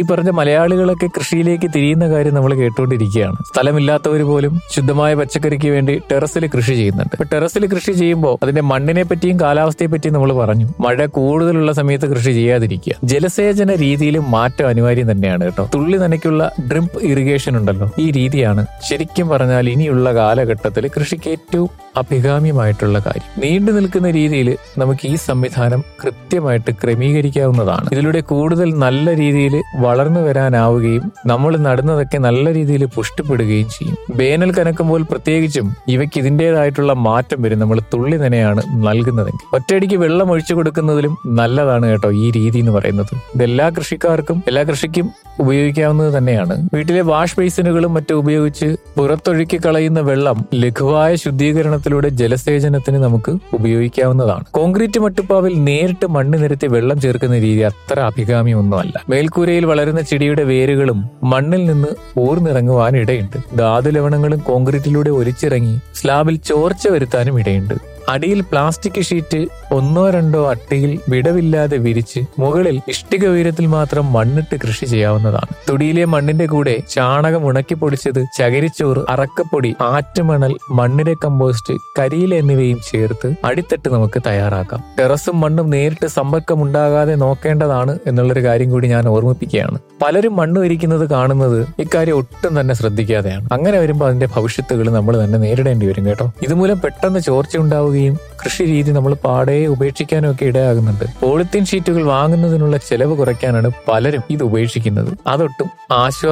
ഈ പറഞ്ഞ മലയാളികളൊക്കെ കൃഷിയിലേക്ക് തിരിയുന്ന കാര്യം നമ്മൾ കേട്ടുകൊണ്ടിരിക്കുകയാണ് സ്ഥലമില്ലാത്തവർ പോലും ശുദ്ധമായ പച്ചക്കറിക്ക് വേണ്ടി ടെറസിൽ കൃഷി ചെയ്യുന്നുണ്ട് ഇപ്പൊ ടെറസിൽ കൃഷി ചെയ്യുമ്പോൾ അതിന്റെ മണ്ണിനെ പറ്റിയും കാലാവസ്ഥയെ പറ്റിയും നമ്മൾ പറഞ്ഞു മഴ കൂടുതലുള്ള സമയത്ത് കൃഷി ചെയ്യാതിരിക്കുക ജലസേചന രീതിയിൽ മാറ്റം അനിവാര്യം തന്നെയാണ് കേട്ടോ തുള്ളി നനയ്ക്കുള്ള ഡ്രിപ്പ് ഇറിഗേഷൻ ഉണ്ടല്ലോ ഈ രീതിയാണ് ശരിക്കും പറഞ്ഞാൽ ഇനിയുള്ള കാലഘട്ടത്തിൽ കൃഷിക്ക് ഏറ്റവും അഭികാമ്യമായിട്ടുള്ള കാര്യം നീണ്ടു നിൽക്കുന്ന രീതിയിൽ നമുക്ക് ഈ സംവിധാനം കൃത്യമായിട്ട് ക്രമീകരിക്കാവുന്നതാണ് ഇതിലൂടെ കൂടുതൽ നല്ല രീതിയിൽ വളർന്നു വരാനാവുകയും നമ്മൾ നടുന്നതൊക്കെ നല്ല രീതിയിൽ പുഷ്ടിപ്പെടുകയും ചെയ്യും വേനൽ കനക്കുമ്പോൾ പ്രത്യേകിച്ചും ഇവയ്ക്ക് ഇതിൻ്റെതായിട്ടുള്ള മാറ്റം വരും നമ്മൾ തുള്ളി നനയാണ് നൽകുന്നതെങ്കിൽ ഒറ്റയടിക്ക് വെള്ളം ഒഴിച്ചു കൊടുക്കുന്നതിലും നല്ലതാണ് കേട്ടോ ഈ രീതി എന്ന് പറയുന്നത് ഇതെല്ലാ കൃഷിക്കാർക്കും എല്ലാ കൃഷിക്കും ഉപയോഗിക്കാവുന്നത് തന്നെയാണ് വീട്ടിലെ വാഷ് ബേസിനുകളും മറ്റും ഉപയോഗിച്ച് പുറത്തൊഴുക്കി കളയുന്ന വെള്ളം ലഘുവായ ശുദ്ധീകരണത്തിലൂടെ ജലസേചനത്തിന് നമുക്ക് ഉപയോഗിക്കാവുന്നതാണ് കോൺക്രീറ്റ് മട്ടുപ്പാവിൽ നേരിട്ട് മണ്ണ് നിരത്തി വെള്ളം ചേർക്കുന്ന രീതി അത്ര അഭികാമ്യമൊന്നുമല്ല മേൽക്കൂരയിൽ വളരുന്ന ചെടിയുടെ വേരുകളും മണ്ണിൽ നിന്ന് ഊർന്നിറങ്ങുവാൻ ഇടയുണ്ട് ധാതു ലവണങ്ങളും കോൺക്രീറ്റിലൂടെ ഒലിച്ചിറങ്ങി സ്ലാബിൽ ചോർച്ച വരുത്താനും ഇടയുണ്ട് അടിയിൽ പ്ലാസ്റ്റിക് ഷീറ്റ് ഒന്നോ രണ്ടോ അട്ടയിൽ വിടവില്ലാതെ വിരിച്ച് മുകളിൽ ഇഷ്ടിക ഉയരത്തിൽ മാത്രം മണ്ണിട്ട് കൃഷി ചെയ്യാവുന്നതാണ് തൊടിയിലെ മണ്ണിന്റെ കൂടെ ചാണകം ഉണക്കി പൊടിച്ചത് ചകിരിച്ചോറ് അറക്കപ്പൊടി ആറ്റുമണൽ മണ്ണിര കമ്പോസ്റ്റ് കരിയില എന്നിവയും ചേർത്ത് അടിത്തട്ട് നമുക്ക് തയ്യാറാക്കാം ടെറസും മണ്ണും നേരിട്ട് സമ്പർക്കം ഉണ്ടാകാതെ നോക്കേണ്ടതാണ് എന്നുള്ളൊരു കാര്യം കൂടി ഞാൻ ഓർമ്മിപ്പിക്കുകയാണ് പലരും മണ്ണ് വരിക്കുന്നത് കാണുന്നത് ഇക്കാര്യം ഒട്ടും തന്നെ ശ്രദ്ധിക്കാതെയാണ് അങ്ങനെ വരുമ്പോൾ അതിന്റെ ഭവിഷ്യത്തുകൾ നമ്മൾ തന്നെ നേരിടേണ്ടി വരും കേട്ടോ ഇതുമൂലം പെട്ടെന്ന് ചോർച്ച ഉണ്ടാവുകയും കൃഷി രീതി നമ്മൾ പാടെ ഉപേക്ഷിക്കാനും ഒക്കെ ഇടയാകുന്നുണ്ട് പോളിത്തീൻ ഷീറ്റുകൾ വാങ്ങുന്നതിനുള്ള ചെലവ് കുറയ്ക്കാനാണ് പലരും ഇത് ഉപേക്ഷിക്കുന്നത് അതൊട്ടും ആശ്വാസം